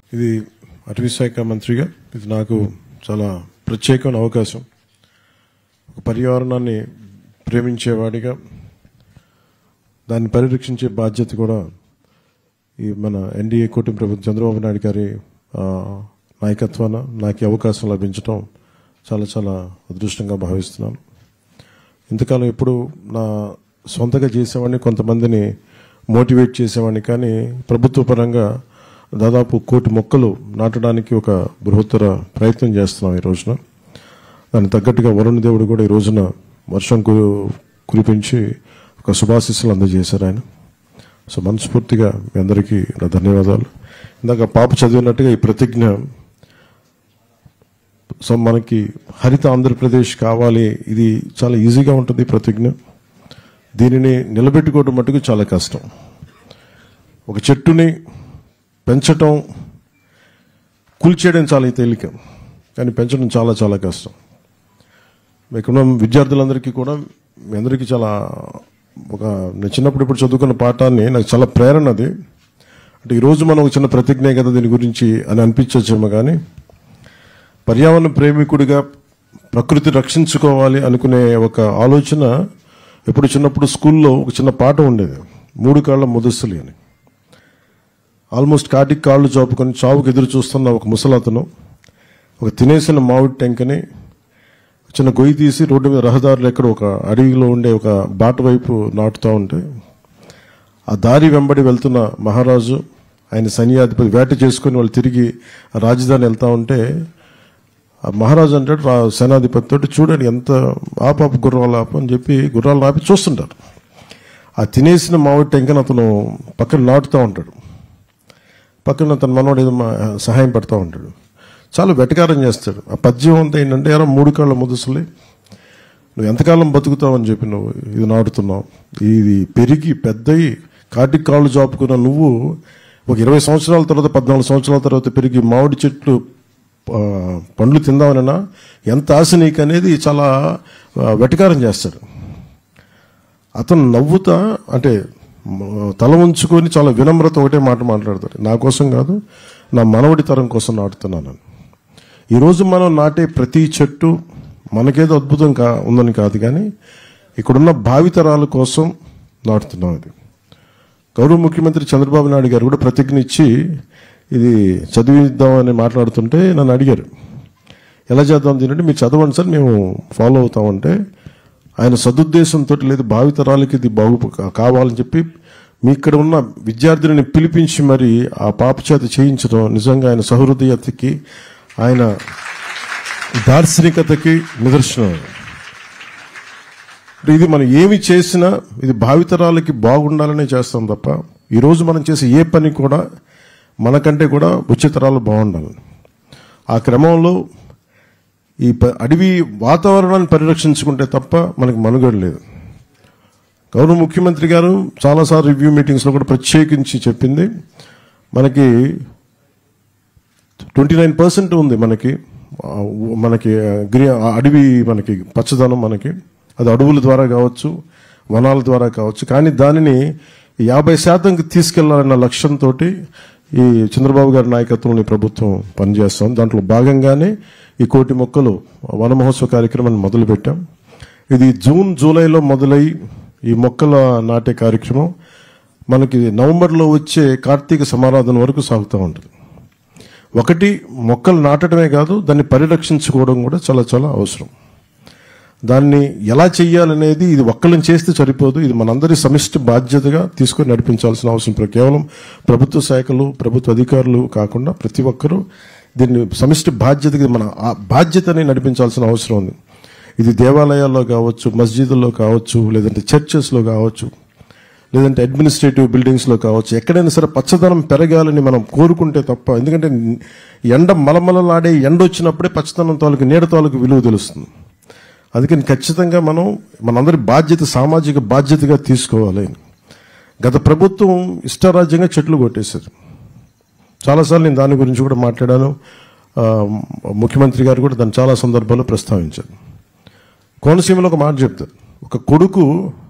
ఇది అటవీ శాఖ మంత్రిగా ఇది నాకు చాలా ప్రత్యేకమైన అవకాశం ఒక పర్యావరణాన్ని ప్రేమించేవాడిగా దాన్ని పరిరక్షించే బాధ్యత కూడా ఈ మన ఎన్డీఏ కూటమి ప్రభుత్వం చంద్రబాబు నాయుడు గారి ఆ, నాయకత్వాన నాకు ఈ అవకాశం లభించడం చాలా చాలా అదృష్టంగా భావిస్తున్నాను ఇంతకాలం ఎప్పుడు నా సొంతగా చేసేవాడిని కొంతమందిని మోటివేట్ చేసేవాడిని కానీ ప్రభుత్వ పరంగా దాదాపు కోటి మొక్కలు నాటడానికి ఒక బృహత్తర ప్రయత్నం చేస్తున్నాం ఈ రోజున దానికి తగ్గట్టుగా వరుణ్ దేవుడు కూడా ఈ రోజున వర్షం కు కురిపించి ఒక శుభాశిస్సులు అందజేశారు ఆయన సో మనస్ఫూర్తిగా మీ అందరికీ నా ధన్యవాదాలు ఇందాక పాప చదివినట్టుగా ఈ ప్రతిజ్ఞ సో మనకి హరిత ఆంధ్రప్రదేశ్ కావాలి ఇది చాలా ఈజీగా ఉంటుంది ఈ ప్రతిజ్ఞ దీనిని నిలబెట్టుకోవడం మటుకు చాలా కష్టం ఒక చెట్టుని పెంచటం కూల్చేయడం చాలా తేలిక కానీ పెంచడం చాలా చాలా కష్టం ఇక్కడ విద్యార్థులందరికీ కూడా మీ అందరికీ చాలా ఒక నేను చిన్నప్పుడు ఇప్పుడు చదువుకున్న పాఠాన్ని నాకు చాలా ప్రేరణ అది అంటే ఈరోజు మనం ఒక చిన్న ప్రతిజ్ఞ కదా దీని గురించి అని అనిపించచ్చేమో కానీ పర్యావరణ ప్రేమికుడిగా ప్రకృతి రక్షించుకోవాలి అనుకునే ఒక ఆలోచన ఎప్పుడు చిన్నప్పుడు స్కూల్లో ఒక చిన్న పాట ఉండేది మూడు కాళ్ళ ముదస్సులి అని ఆల్మోస్ట్ కాటికి కాళ్ళు చాపుకొని చావుకు ఎదురు చూస్తున్న ఒక ముసలతను ఒక తినేసిన మామిడి టెంకని చిన్న గొయ్యి తీసి రోడ్డు మీద రహదారులు ఎక్కడ ఒక అడవిలో ఉండే ఒక బాట వైపు నాటుతూ ఉంటే ఆ దారి వెంబడి వెళ్తున్న మహారాజు ఆయన సైన్యాధిపతి వేట చేసుకుని వాళ్ళు తిరిగి ఆ రాజధాని వెళ్తా ఉంటే ఆ మహారాజు అంటాడు రా సేనాధిపతి తోటి చూడండి ఎంత ఆపాప గుర్రాలు ఆపు అని చెప్పి గుర్రాలు ఆపి చూస్తుంటారు ఆ తినేసిన మామిడి టెంకని అతను పక్కన నాటుతూ ఉంటాడు పక్కన తన మనవాడు ఏదో మా- సహాయం పడుతూ ఉంటాడు చాలా వెటకారం చేస్తాడు ఆ పద్యం అంతా ఏంటంటే ఎరా మూడు కాళ్ళ ముదుసులే నువ్వు ఎంతకాలం బతుకుతావు అని చెప్పి నువ్వు ఇది నాటుతున్నావు ఇది పెరిగి పెద్దయి కాటికి కాళ్ళు చాపుకున్న నువ్వు ఒక ఇరవై సంవత్సరాల తర్వాత పద్నాలుగు సంవత్సరాల తర్వాత పెరిగి మామిడి చెట్లు ఆ, పండ్లు తిందామనన్నా ఎంత ఆశ నీకు అనేది చాలా ఆ, వెటకారం చేస్తాడు అతను నవ్వుతా అంటే మ- తల ఉంచుకొని చాలా వినమ్రత ఒకటే మాట మాట్లాడతాడు నా కోసం కాదు నా మనవడి తరం కోసం నాటుతున్నాను ఈరోజు మనం నాటే ప్రతి చెట్టు మనకేదో అద్భుతం కా ఉందని కాదు కానీ ఇక్కడున్న భావితరాల కోసం నాటుతున్నాం ఇది గౌరవ ముఖ్యమంత్రి చంద్రబాబు నాయుడు గారు కూడా ప్రతిజ్ఞ ఇచ్చి ఇది చదివిద్దామని మాట్లాడుతుంటే నన్ను అడిగారు ఎలా చేద్దాం దీనంటే మీరు చదవండి సార్ మేము ఫాలో అవుతామంటే ఆయన సదుద్దేశంతో లేదు భావితరాలకి ఇది బాగు కావాలని చెప్పి మీ ఇక్కడ ఉన్న విద్యార్థిని పిలిపించి మరి ఆ పాప చేత చేయించడం నిజంగా ఆయన సహృదయతకి ఆయన దార్శనికతకి నిదర్శనం అంటే ఇది మనం ఏమి చేసినా ఇది భావితరాలకి బాగుండాలనే చేస్తాం తప్ప ఈరోజు మనం చేసే ఏ పని కూడా మనకంటే కూడా వచ్చే తరాలు బాగుండాలి ఆ క్రమంలో ఈ ప- అడవి వాతావరణాన్ని పరిరక్షించుకుంటే తప్ప మనకి మనుగడ లేదు గౌరవ ముఖ్యమంత్రి గారు చాలాసార్లు రివ్యూ మీటింగ్స్లో కూడా ప్రత్యేకించి చెప్పింది మనకి ట్వంటీ నైన్ పర్సెంట్ ఉంది మనకి ఆ, మనకి ఆ, గ్రీ ఆ అడవి మనకి పచ్చదనం మనకి అది అడవుల ద్వారా కావచ్చు వనాల ద్వారా కావచ్చు కానీ దానిని యాభై శాతంకి తీసుకెళ్లాలన్న లక్ష్యంతో ఈ చంద్రబాబు గారి నాయకత్వంలో ఈ ప్రభుత్వం పనిచేస్తాం దాంట్లో భాగంగానే ఈ కోటి మొక్కలు వన మహోత్సవ కార్యక్రమాన్ని మొదలుపెట్టాం ఇది జూన్ జూలైలో మొదలై ఈ మొక్కల నాటే కార్యక్రమం మనకి నవంబర్లో వచ్చే కార్తీక సమారాధన వరకు సాగుతూ ఉంటుంది ఒకటి మొక్కలు నాటడమే కాదు దాన్ని పరిరక్షించుకోవడం కూడా చాలా చాలా అవసరం దాన్ని ఎలా చెయ్యాలనేది ఇది ఒక్కళ్ళని చేస్తే సరిపోదు ఇది మనందరి సమిష్టి బాధ్యతగా తీసుకొని నడిపించాల్సిన అవసరం ప్ర- కేవలం ప్రభుత్వ శాఖలు ప్రభుత్వ అధికారులు కాకుండా ప్రతి ఒక్కరూ దీన్ని సమిష్టి బాధ్యతగా మన ఆ బాధ్యతని నడిపించాల్సిన అవసరం ఉంది ఇది దేవాలయాల్లో కావచ్చు మస్జిదుల్లో కావచ్చు లేదంటే చర్చెస్లో కావచ్చు లేదంటే అడ్మినిస్ట్రేటివ్ బిల్డింగ్స్లో కావచ్చు ఎక్కడైనా సరే పచ్చదనం పెరగాలని మనం కోరుకుంటే తప్ప ఎందుకంటే ఎండ మలమలలాడే ఎండ వచ్చినప్పుడే పచ్చదనం తాలూకు నీడ తాలూకు విలువ తెలుస్తుంది అందుకని ఖచ్చితంగా మనం మనందరి బాధ్యత సామాజిక బాధ్యతగా తీసుకోవాలి గత ప్రభుత్వం ఇష్టారాజ్యంగా చెట్లు కొట్టేశారు చాలాసార్లు నేను దాని గురించి కూడా మాట్లాడాను ఆ, ముఖ్యమంత్రి గారు కూడా దాన్ని చాలా సందర్భాల్లో ప్రస్తావించారు కోనసీమలో ఒక మాట చెప్తారు ఒక కొడుకు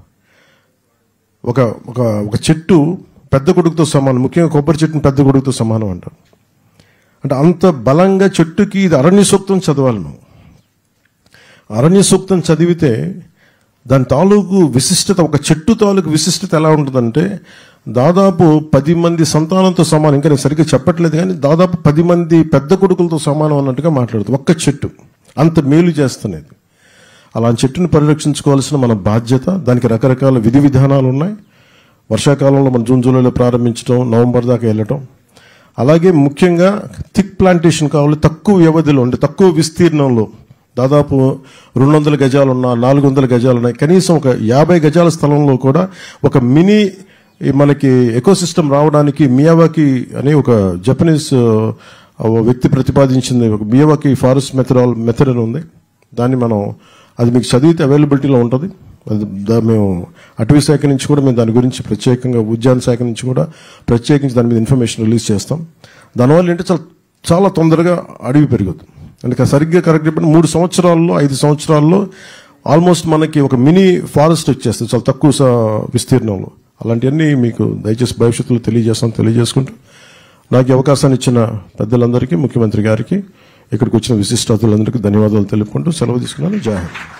ఒక ఒక ఒక చెట్టు పెద్ద కొడుకుతో సమానం ముఖ్యంగా కొబ్బరి చెట్టుని పెద్ద కొడుకుతో సమానం అంటారు అంటే అంత బలంగా చెట్టుకి ఇది అరణ్య సూక్తం చదవాలి నువ్వు అరణ్య సూక్తం చదివితే దాని తాలూకు విశిష్టత ఒక చెట్టు తాలూకు విశిష్టత ఎలా ఉంటుందంటే దాదాపు పది మంది సంతానంతో సమానం ఇంకా నేను సరిగ్గా చెప్పట్లేదు కానీ దాదాపు పది మంది పెద్ద కొడుకులతో సమానం అన్నట్టుగా మాట్లాడుతుంది ఒక్క చెట్టు అంత మేలు చేస్తున్నది అలాంటి చెట్టుని పరిరక్షించుకోవాల్సిన మన బాధ్యత దానికి రకరకాల విధి విధానాలు ఉన్నాయి వర్షాకాలంలో మనం జూన్ జూలైలో ప్రారంభించడం నవంబర్ దాకా వెళ్ళటం అలాగే ముఖ్యంగా థిక్ ప్లాంటేషన్ కావాలి తక్కువ వ్యవధిలో అంటే తక్కువ విస్తీర్ణంలో దాదాపు రెండు వందల గజాలు ఉన్న నాలుగు వందల గజాలు ఉన్నాయి కనీసం ఒక యాభై గజాల స్థలంలో కూడా ఒక మినీ ఈ మనకి ఎకోసిస్టమ్ రావడానికి మియావాకి అనే ఒక జపనీస్ ఆ, ఓ వ్యక్తి ప్రతిపాదించింది ఒక మియావాకి ఫారెస్ట్ మెథడాల్ మెథడ్ అని ఉంది దాన్ని మనం అది మీకు చదివితే అవైలబిలిటీలో ఉంటుంది అది దా- మేము అటవీ శాఖ నుంచి కూడా మేము దాని గురించి ప్రత్యేకంగా ఉద్యాన శాఖ నుంచి కూడా ప్రత్యేకించి దాని మీద ఇన్ఫర్మేషన్ రిలీజ్ చేస్తాం దానివల్ల ఏంటంటే చాలా చాలా తొందరగా అడవి పెరుగుతుంది అంటే సరిగ్గా కరెక్ట్ చెప్పండి మూడు సంవత్సరాల్లో ఐదు సంవత్సరాల్లో ఆల్మోస్ట్ మనకి ఒక మినీ ఫారెస్ట్ వచ్చేస్తుంది చాలా తక్కువ స- విస్తీర్ణంలో అలాంటివన్నీ మీకు దయచేసి భవిష్యత్తులో తెలియజేస్తాను తెలియజేసుకుంటూ నాకు ఈ అవకాశాన్ని ఇచ్చిన పెద్దలందరికీ ముఖ్యమంత్రి గారికి ఇక్కడికి వచ్చిన విశిష్ట అతిథులందరికీ ధన్యవాదాలు తెలుపుకుంటూ సెలవు తీసుకున్నాను జై హింద్